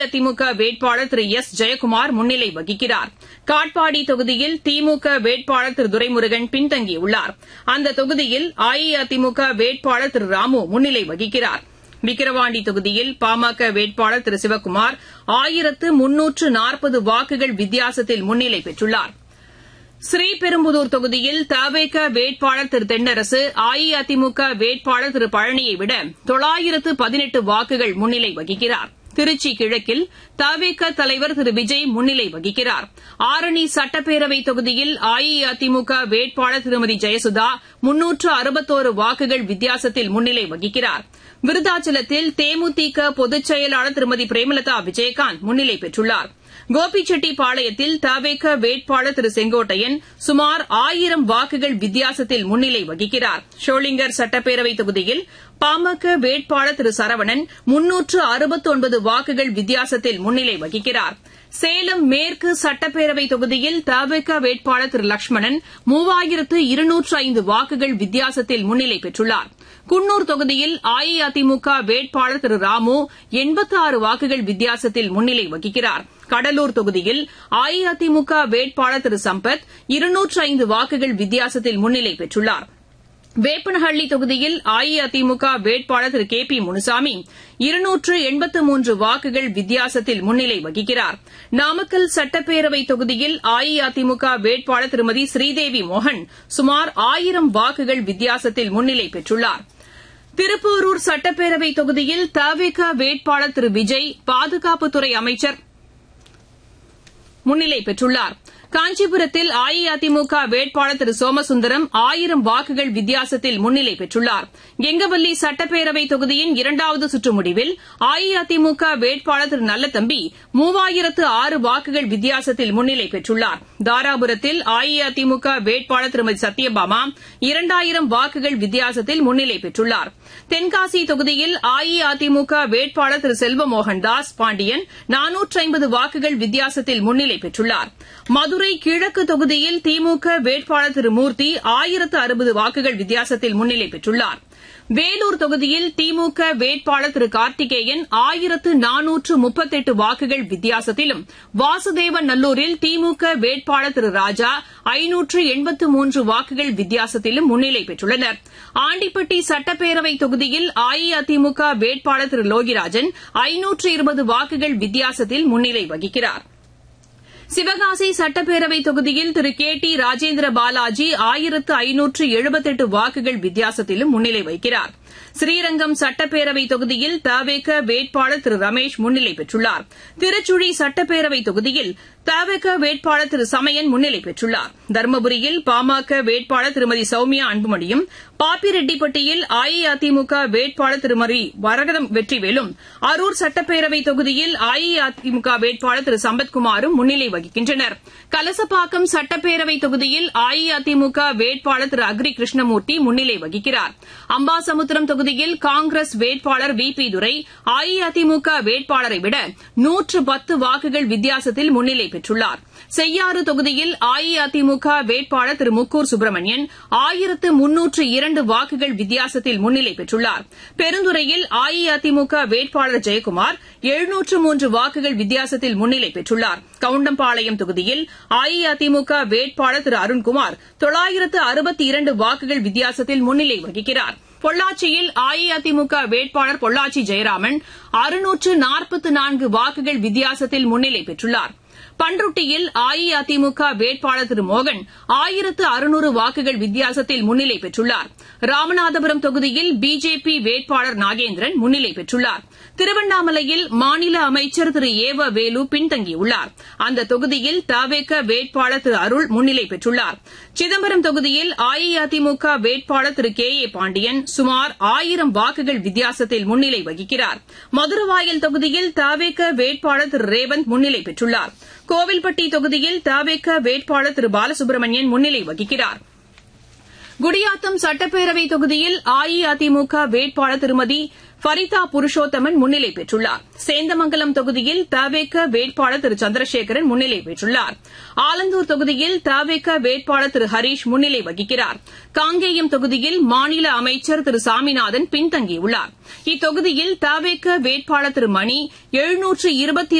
திமுக வேட்பாளர் திரு எஸ் ஜெயக்குமார் முன்னிலை வகிக்கிறார் காட்பாடி தொகுதியில் திமுக வேட்பாளர் திரு துரைமுருகன் பின்தங்கியுள்ளார் அந்த தொகுதியில் அஇஅதிமுக வேட்பாளர் திரு ராமு முன்னிலை வகிக்கிறார் விக்கிரவாண்டி தொகுதியில் பாமக வேட்பாளர் திரு சிவக்குமார் ஆயிரத்து முன்னூற்று நாற்பது வாக்குகள் வித்தியாசத்தில் முன்னிலை பெற்றுள்ளார் ஸ்ரீபெரும்புதூர் தொகுதியில் தவேக வேட்பாளர் திரு தென்னரசு அஇஅதிமுக வேட்பாளர் திரு பழனியை விட தொள்ளாயிரத்து பதினெட்டு வாக்குகள் முன்னிலை வகிக்கிறார் திருச்சி கிழக்கில் தவேக தலைவர் திரு விஜய் முன்னிலை வகிக்கிறார் ஆரணி சட்டப்பேரவை தொகுதியில் அஇஅதிமுக வேட்பாளர் திருமதி ஜெயசுதா முன்னூற்று அறுபத்தோரு வாக்குகள் வித்தியாசத்தில் முன்னிலை வகிக்கிறார் விருதாச்சலத்தில் தேமுதிக பொதுச் செயலாளர் திருமதி பிரேமலதா விஜயகாந்த் முன்னிலை பெற்றுள்ளார் கோபிச்செட்டிப்பாளையத்தில் தவேக வேட்பாளர் திரு செங்கோட்டையன் சுமார் ஆயிரம் வாக்குகள் வித்தியாசத்தில் முன்னிலை வகிக்கிறார் ஷோளிங்கர் சட்டப்பேரவை தொகுதியில் பாமக வேட்பாளர் திரு சரவணன் முன்னூற்று அறுபத்தொன்பது வாக்குகள் வித்தியாசத்தில் முன்னிலை வகிக்கிறார் சேலம் மேற்கு சட்டப்பேரவை தொகுதியில் தவேக வேட்பாளர் திரு லட்சுமணன் மூவாயிரத்து இருநூற்று ஐந்து வாக்குகள் வித்தியாசத்தில் முன்னிலை பெற்றுள்ளார் குன்னூர் தொகுதியில் அஇஅதிமுக வேட்பாளர் திரு ராமு எண்பத்தி ஆறு வாக்குகள் வித்தியாசத்தில் முன்னிலை வகிக்கிறார் கடலூர் தொகுதியில் அஇஅதிமுக வேட்பாளர் திரு சம்பத் இருநூற்று ஐந்து வாக்குகள் வித்தியாசத்தில் முன்னிலை பெற்றுள்ளார் வேப்பனஹள்ளி தொகுதியில் அஇஅதிமுக வேட்பாளர் திரு கே பி முனுசாமி இருநூற்று எண்பத்து மூன்று வாக்குகள் வித்தியாசத்தில் முன்னிலை வகிக்கிறார் நாமக்கல் சட்டப்பேரவை தொகுதியில் அஇஅதிமுக வேட்பாளர் திருமதி ஸ்ரீதேவி மோகன் சுமார் ஆயிரம் வாக்குகள் வித்தியாசத்தில் முன்னிலை பெற்றுள்ளார் திருப்போரூர் சட்டப்பேரவை தொகுதியில் தவிக வேட்பாளர் திரு விஜய் பாதுகாப்புத்துறை அமைச்சர் முன்னிலை பெற்றுள்ளார் காஞ்சிபுரத்தில் அஇஅதிமுக வேட்பாளர் திரு சோமசுந்தரம் ஆயிரம் வாக்குகள் வித்தியாசத்தில் முன்னிலை பெற்றுள்ளார் கெங்கவல்லி சட்டப்பேரவை தொகுதியின் இரண்டாவது சுற்று முடிவில் அஇஅதிமுக வேட்பாளர் திரு நல்லதம்பி மூவாயிரத்து ஆறு வாக்குகள் வித்தியாசத்தில் முன்னிலை பெற்றுள்ளார் தாராபுரத்தில் அஇஅதிமுக வேட்பாளர் திருமதி சத்யபாமா இரண்டாயிரம் வாக்குகள் வித்தியாசத்தில் முன்னிலை பெற்றுள்ளார் தென்காசி தொகுதியில் அஇஅதிமுக வேட்பாளர் திரு செல்வமோகன் தாஸ் பாண்டியன் நானூற்று ஐம்பது வாக்குகள் வித்தியாசத்தில் முன்னிலை பெற்றுள்ளார் மதுரை கிழக்கு தொகுதியில் திமுக வேட்பாளர் திரு மூர்த்தி ஆயிரத்து அறுபது வாக்குகள் வித்தியாசத்தில் முன்னிலை பெற்றுள்ளார் வேலூர் தொகுதியில் திமுக வேட்பாளர் திரு கார்த்திகேயன் ஆயிரத்து நானூற்று முப்பத்தெட்டு வாக்குகள் வித்தியாசத்திலும் வாசுதேவன் நல்லூரில் திமுக வேட்பாளர் திரு ராஜா ஐநூற்று எண்பத்து மூன்று வாக்குகள் வித்தியாசத்திலும் முன்னிலை பெற்றுள்ளனர் ஆண்டிப்பட்டி சட்டப்பேரவை தொகுதியில் அஇஅதிமுக வேட்பாளர் திரு லோகிராஜன் ஐநூற்று இருபது வாக்குகள் வித்தியாசத்தில் முன்னிலை வகிக்கிறார் சிவகாசி சட்டப்பேரவை தொகுதியில் திரு கே டி ராஜேந்திர பாலாஜி ஆயிரத்து ஐநூற்று எழுபத்தெட்டு வாக்குகள் வித்தியாசத்திலும் முன்னிலை வகிக்கிறார் ஸ்ரீரங்கம் சட்டப்பேரவை தொகுதியில் தவேக வேட்பாளர் திரு ரமேஷ் முன்னிலை பெற்றுள்ளார் திருச்சுழி சட்டப்பேரவை தொகுதியில் தவேக வேட்பாளர் திரு சமயன் முன்னிலை பெற்றுள்ளார் தருமபுரியில் பாமக வேட்பாளர் திருமதி சௌமியா அன்புமணியும் பாப்பிரெட்டிப்பட்டியில் அஇஅதிமுக வேட்பாளர் திருமதி வரகதம் வெற்றிவேலும் அரூர் சட்டப்பேரவை தொகுதியில் அஇஅதிமுக வேட்பாளர் திரு சம்பத்குமாரும் முன்னிலை வகிக்கின்றனர் கலசப்பாக்கம் சட்டப்பேரவை தொகுதியில் அஇஅதிமுக வேட்பாளர் திரு அக்ரி கிருஷ்ணமூர்த்தி முன்னிலை வகிக்கிறார் அம்பாசமுத்திரம் தொகுதியில் காங்கிரஸ் வேட்பாளர் வி பி துரை அஇஅதிமுக வேட்பாளரை விட நூற்று பத்து வாக்குகள் வித்தியாசத்தில் முன்னிலை பெற்றுள்ளார் செய்யாறு தொகுதியில் அஇஅதிமுக வேட்பாளர் திரு முக்கூர் சுப்பிரமணியன் ஆயிரத்து முன்னூற்று இரண்டு வாக்குகள் வித்தியாசத்தில் முன்னிலை பெற்றுள்ளார் பெருந்துறையில் அஇஅதிமுக வேட்பாளர் ஜெயக்குமார் எழுநூற்று மூன்று வாக்குகள் வித்தியாசத்தில் முன்னிலை பெற்றுள்ளார் கவுண்டம்பாளையம் தொகுதியில் அஇஅதிமுக வேட்பாளர் திரு அருண்குமார் தொள்ளாயிரத்து அறுபத்தி இரண்டு வாக்குகள் வித்தியாசத்தில் முன்னிலை வகிக்கிறார் பொள்ளாச்சியில் அஇஅதிமுக வேட்பாளர் பொள்ளாச்சி ஜெயராமன் அறுநூற்று நாற்பத்து நான்கு வாக்குகள் வித்தியாசத்தில் முன்னிலை பெற்றுள்ளார் பன்ருட்டியில் அஇஅதிமுக வேட்பாளர் திரு மோகன் ஆயிரத்து அறுநூறு வாக்குகள் வித்தியாசத்தில் முன்னிலை பெற்றுள்ளார் ராமநாதபுரம் தொகுதியில் பிஜேபி வேட்பாளர் நாகேந்திரன் முன்னிலை பெற்றுள்ளார் திருவண்ணாமலையில் மாநில அமைச்சர் திரு ஏவ வேலு பின்தங்கியுள்ளார் அந்த தொகுதியில் தவேக வேட்பாளர் திரு அருள் முன்னிலை பெற்றுள்ளார் சிதம்பரம் தொகுதியில் அஇஅதிமுக வேட்பாளர் திரு கே ஏ பாண்டியன் சுமார் ஆயிரம் வாக்குகள் வித்தியாசத்தில் முன்னிலை வகிக்கிறார் மதுரவாயல் தொகுதியில் தவேக வேட்பாளர் திரு ரேவந்த் முன்னிலை பெற்றுள்ளார் கோவில்பட்டி தொகுதியில் தவேக வேட்பாளர் திரு பாலசுப்ரமணியன் முன்னிலை வகிக்கிறார் குடியாத்தம் சட்டப்பேரவை தொகுதியில் அஇஅதிமுக வேட்பாளர் திருமதி ஃபரிதா புருஷோத்தமன் முன்னிலை பெற்றுள்ளார் சேந்தமங்கலம் தொகுதியில் தவேக வேட்பாளர் திரு சந்திரசேகரன் முன்னிலை பெற்றுள்ளார் ஆலந்தூர் தொகுதியில் தவேக வேட்பாளர் திரு ஹரீஷ் முன்னிலை வகிக்கிறார் காங்கேயம் தொகுதியில் மாநில அமைச்சர் திரு சாமிநாதன் பின்தங்கியுள்ளார் இத்தொகுதியில் தவேக வேட்பாளர் திரு மணி எழுநூற்று இருபத்தி